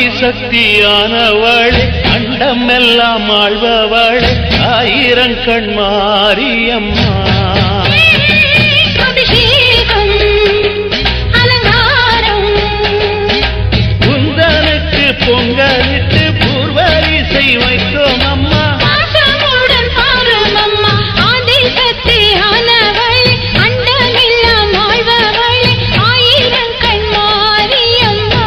ஆதிசக்தியானவளே அண்டமெல்லாம் ஆழ்பவளே ஆயிரங்கண் மாரியம்மா அபிஷேகம் அலங்காரம் குந்தனுக்கு பொங்கலிட்டு பூர்வரிசை வைத்தோம் அம்மா பாசமுடன் பாரும் அம்மா ஆதிசக்தியானவளே அண்டமெல்லாம் ஆழ்பவளே ஆயிரம் கண் மாரியம்மா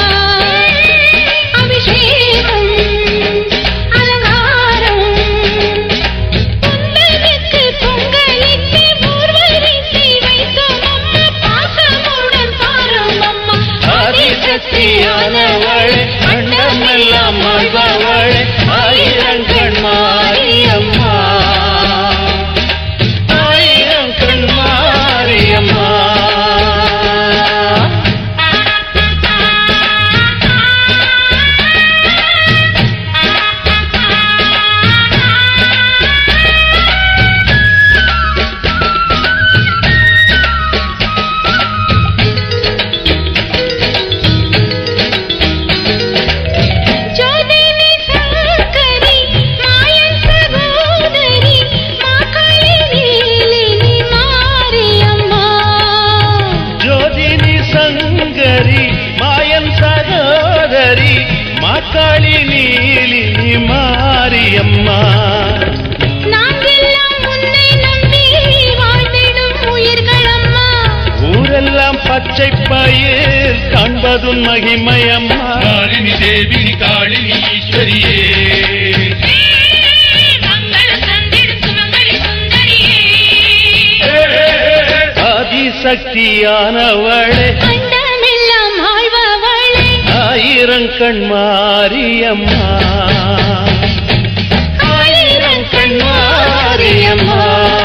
அபிஷேகம் அலங்காரம் பொங்கலுக்கு பொங்கலிட்டு பூர்வரிசை வைத்தோம் அம்மா பாசமுடன் பாரும் அம்மா ஆதிசக்தியானவளே அண்டமெல்லாம் ஆழ்பவளே ஆயிரங்கண் மாரியம்மா ஆயிரங்கண் மாரியம்மா ஜோதினி சங்கரி மாயன் சகோதரி மாகாளி நீலினி மாரியம்மா ஜோதினி சங்கரி மாயன் சகோதரி மாக்காளி நீலி மாரியம்மா நாங்கெல்லாம் உன்னை நம்பி வாழ்ந்திடும் உயிர்களம்மா ஊரெல்லாம் பச்சை பயிர் காண்பதும் மகிமையம்மா காளினி தேவினி காளினி ஈஸ்வரியே மங்கள தந்திடும் சுமங்கலி சுந்தரியே ஆதிசக்தியானவளே அண்டமெல்லாம் ஆழ்பவளே ஆயிரங்கண் மாரியம்மா ஆயிரங்கண் மாரியம்மா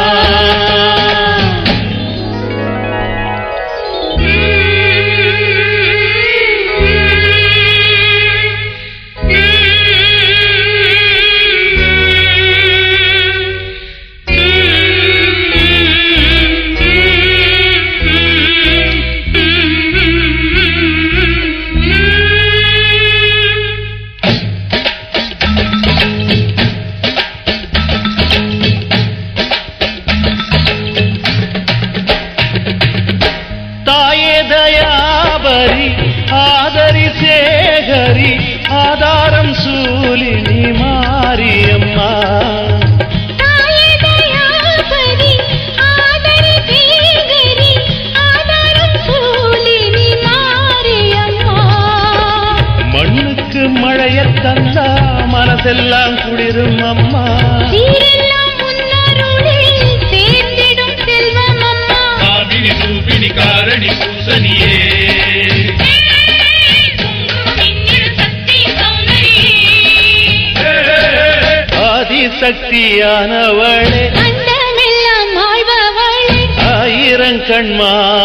தாயே தயாபரி ஆதரி சேகரி ஆதாரம் சூலினி மாரியம்மா தாயே தயாபரி ஆதரி தீகரி ஆதாரம் சூலினி மாரியம்மா மண்ணுக்கு மழையத் தந்தா மனசெல்லாம் குளிரும் அம்மா சீரெல்லாம் முன்னருளில் சேர்ந்திடும் செல்வம் அம்மா காமினி ரூபினி காரணி பூசணியே ஆதிசக்தியானவளே அண்டமெல்லாம் ஆழ்பவளே ஆயிரங்கண் மாரியம்மா